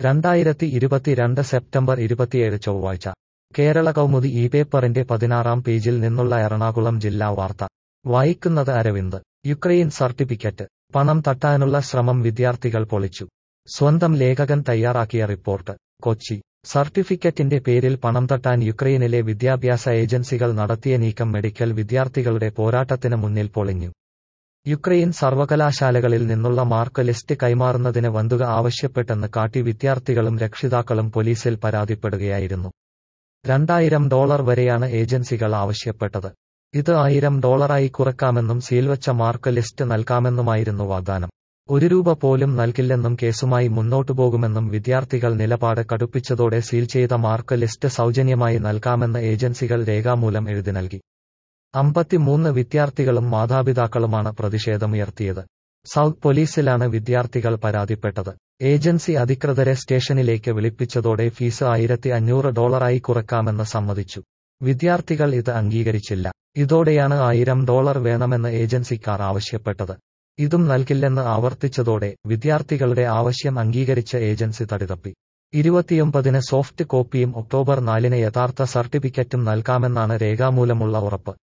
രണ്ടായിരത്തി ഇരുപത്തിരണ്ട് സെപ്റ്റംബർ ഇരുപത്തിയേഴ് ചൊവ്വാഴ്ച കേരള കൗമുദി ഈ പേപ്പറിന്റെ പതിനാറാം പേജിൽ നിന്നുള്ള എറണാകുളം ജില്ലാ വാർത്ത വായിക്കുന്നത് അരവിന്ദ് യുക്രൈൻ സർട്ടിഫിക്കറ്റ് പണം തട്ടാനുള്ള ശ്രമം വിദ്യാർത്ഥികൾ പൊളിച്ചു സ്വന്തം ലേഖകൻ തയ്യാറാക്കിയ റിപ്പോർട്ട് കൊച്ചി സർട്ടിഫിക്കറ്റിന്റെ പേരിൽ പണം തട്ടാൻ യുക്രൈനിലെ വിദ്യാഭ്യാസ ഏജൻസികൾ നടത്തിയ നീക്കം മെഡിക്കൽ വിദ്യാർത്ഥികളുടെ പോരാട്ടത്തിന് മുന്നിൽ പൊളിഞ്ഞു യുക്രൈൻ സർവകലാശാലകളിൽ നിന്നുള്ള മാർക്ക് ലിസ്റ്റ് കൈമാറുന്നതിന് വന്തുക ആവശ്യപ്പെട്ടെന്ന് കാട്ടി വിദ്യാർത്ഥികളും രക്ഷിതാക്കളും പോലീസിൽ പരാതിപ്പെടുകയായിരുന്നു രണ്ടായിരം ഡോളർ വരെയാണ് ഏജൻസികൾ ആവശ്യപ്പെട്ടത് ഇത് ആയിരം ഡോളറായി കുറക്കാമെന്നും സീൽവച്ച മാർക്ക് ലിസ്റ്റ് നൽകാമെന്നുമായിരുന്നു വാഗ്ദാനം ഒരു രൂപ പോലും നൽകില്ലെന്നും കേസുമായി മുന്നോട്ടു പോകുമെന്നും വിദ്യാർത്ഥികൾ നിലപാട് കടുപ്പിച്ചതോടെ സീൽ ചെയ്ത മാർക്ക് ലിസ്റ്റ് സൗജന്യമായി നൽകാമെന്ന് ഏജൻസികൾ രേഖാമൂലം എഴുതി നൽകി അമ്പത്തിമൂന്ന് വിദ്യാർത്ഥികളും മാതാപിതാക്കളുമാണ് പ്രതിഷേധമുയർത്തിയത് സൗത്ത് പോലീസിലാണ് വിദ്യാർത്ഥികൾ പരാതിപ്പെട്ടത് ഏജൻസി അധികൃതരെ സ്റ്റേഷനിലേക്ക് വിളിപ്പിച്ചതോടെ ഫീസ് ആയിരത്തി അഞ്ഞൂറ് ഡോളറായി കുറക്കാമെന്ന് സമ്മതിച്ചു വിദ്യാർത്ഥികൾ ഇത് അംഗീകരിച്ചില്ല ഇതോടെയാണ് ആയിരം ഡോളർ വേണമെന്ന് ഏജൻസിക്കാർ ആവശ്യപ്പെട്ടത് ഇതും നൽകില്ലെന്ന് ആവർത്തിച്ചതോടെ വിദ്യാർത്ഥികളുടെ ആവശ്യം അംഗീകരിച്ച ഏജൻസി തടിതപ്പി ഇരുപത്തിയൊമ്പതിന് സോഫ്റ്റ് കോപ്പിയും ഒക്ടോബർ നാലിന് യഥാർത്ഥ സർട്ടിഫിക്കറ്റും നൽകാമെന്നാണ് രേഖാമൂലമുള്ള ഉറപ്പ്